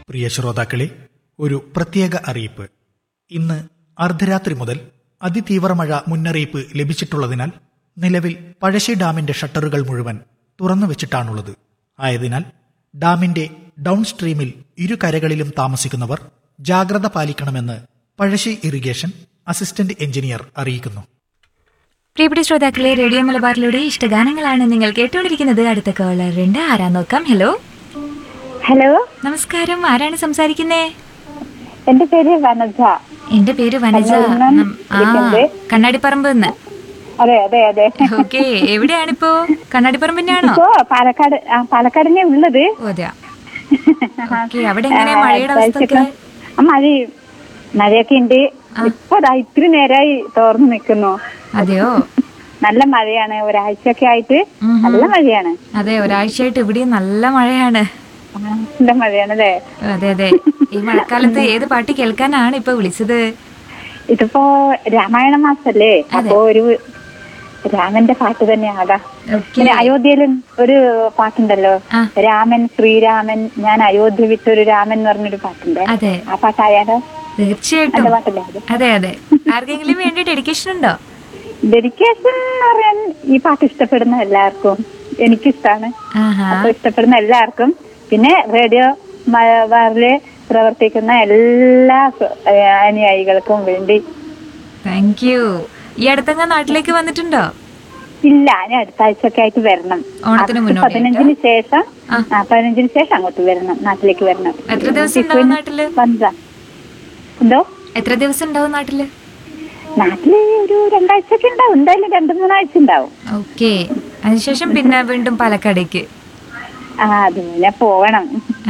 പ്രിയ ശ്രോതാക്കളെ ഒരു പ്രത്യേക അറിയിപ്പ് ഇന്ന് അർദ്ധരാത്രി മുതൽ അതിതീവ്ര മഴ മുന്നറിയിപ്പ് ലഭിച്ചിട്ടുള്ളതിനാൽ നിലവിൽ പഴശ്ശി ഡാമിന്റെ ഷട്ടറുകൾ മുഴുവൻ തുറന്നു വെച്ചിട്ടാണുള്ളത് ആയതിനാൽ ഡാമിന്റെ ഡൗൺ സ്ട്രീമിൽ ഇരു കരകളിലും താമസിക്കുന്നവർ ജാഗ്രത പാലിക്കണമെന്ന് പഴശ്ശി ഇറിഗേഷൻ അസിസ്റ്റന്റ് എഞ്ചിനീയർ അറിയിക്കുന്നു പ്രിയപ്പെട്ട ശ്രോതാക്കളെ റേഡിയോ മലബാറിലൂടെ ഇഷ്ടഗാനങ്ങളാണ് നിങ്ങൾ കേട്ടുകൊണ്ടിരിക്കുന്നത് അടുത്ത കോളർ ഉണ്ട് ആരാ നോക്കാം ഹലോ ഹലോ നമസ്കാരം ആരാണ് സംസാരിക്കുന്നേ എന്റെ പേര് വനജ എന്റെ പേര് വനജ കണ്ണൂരിൽ നം- ആ വിളിക്കുന്നത്. കണ്ണാടിപ്പറമ്പ് നിന്ന് അതെ അതെ അതെ ഓക്കെ എവിടെയാണിപ്പോ കണ്ണാടിപ്പറമ്പിന്റെയാണോ ഇപ്പോ പാലക്കാട് ആ പാലക്കാടിനെ ഉള്ളത് ഓ അതെയാ ഓക്കെ അവിടെ എങ്ങനെ മഴയുടെ അവസ്ഥയൊക്കെ ആ, മഴ മഴയൊക്കെ ഉണ്ട് ഇപ്പൊ ദാ ഇത്തിരി നേരമായി തോർന്നു നിൽക്കുന്നു അതെയോ നല്ല മഴയാണ് ഒരാഴ്ചയൊക്കെ ആയിട്ട് ഉം ഹും. നല്ല മഴയാണ് അതെ ഒരാഴ്ചയായിട്ട് ഇവിടെയും നല്ല മഴയാണ് ആ, നല്ല മഴയാണ് അല്ലേ അതെ അതെ ഈ മഴക്കാലത്ത് ഏത് പാട്ട് കേൾക്കാനാണ് ഇപ്പൊ വിളിച്ചത് ഇതിപ്പോ രാമായണ മാസല്ലേ അപ്പോ ഒരു രാമന്റെ പാട്ട് തന്നെയാകാ ഓക്കെ പിന്നെ അയോധ്യയിലും ഒരു പാട്ടുണ്ടല്ലോ ആ. രാമൻ ശ്രീരാമൻ ഞാൻ അയോധ്യ വിട്ടൊരു രാമൻ എന്ന് പറഞ്ഞൊരു പാട്ടുണ്ട് അതെ ആ പാട്ടായാലോ തീർച്ചയായിട്ടും നല്ല പാട്ടല്ലേ അത് അതെ അതെ ആർക്കെങ്കിലും വേണ്ടി ഡെഡിക്കേഷൻ ഉണ്ടോ ഡെഡിക്കേഷൻ എന്ന് പറയാൻ ഈ പാട്ട് ഇഷ്ടപ്പെടുന്ന എല്ലാവർക്കും എനിക്കിഷ്ടാണ് ആഹാ അപ്പൊ ഇഷ്ടപ്പെടുന്ന എല്ലാവർക്കും പിന്നെ റേഡിയോ മലബാറില് പ്രവർത്തിക്കുന്ന എല്ലാ സ- ഏഹ് അനുയായികൾക്കും വേണ്ടി താങ്ക് യു ഈ അടുത്തങ്ങ നാട്ടിലേക്ക് വന്നിട്ടുണ്ടോ ഇല്ല ഞാൻ അടുത്ത ആഴ്ചയൊക്കെ ആയിട്ട് വരണം ഓണത്തിന് ആഗസ്റ്റ് മുന്നോടിയായിട്ട്? പതിനഞ്ചിന് ശേഷം ആ. ആ, പതിനഞ്ചിന് ശേഷം അങ്ങോട്ട് വരണം നാട്ടിലേക്ക് വരണം എത്ര ദിവസം ഉണ്ടാവും നാട്ടില് പഞ്ചാ എന്തോ എത്ര ദിവസം ഉണ്ടാവും നാട്ടില് നാട്ടില് ഒരു രണ്ടാഴ്ചയൊക്കെ ഉണ്ടാവും എന്തായാലും രണ്ടു മൂന്നാഴ്ച ഉണ്ടാവും ഓക്കെ അതിനുശേഷം പിന്നെ വീണ്ടും പാലക്കാടേക്ക് ആ അതുപോലെ പോവണം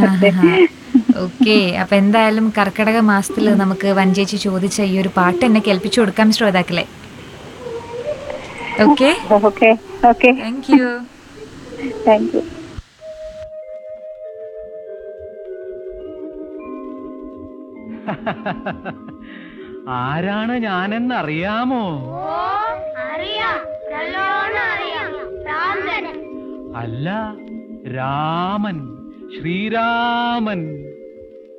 ഓക്കെ അപ്പൊ എന്തായാലും കർക്കിടക മാസത്തില് നമുക്ക് വഞ്ചേച്ചി ചോദിച്ച ഈ ഒരു പാട്ട് എന്നെ കേൾപ്പിച്ചു കൊടുക്കാം ശ്രോതാക്കളെ okay okay okay thank you thank you ആരാണ് ഞാനെന്ന് അറിയാമോ അല്ല രാമൻ ശ്രീരാമൻ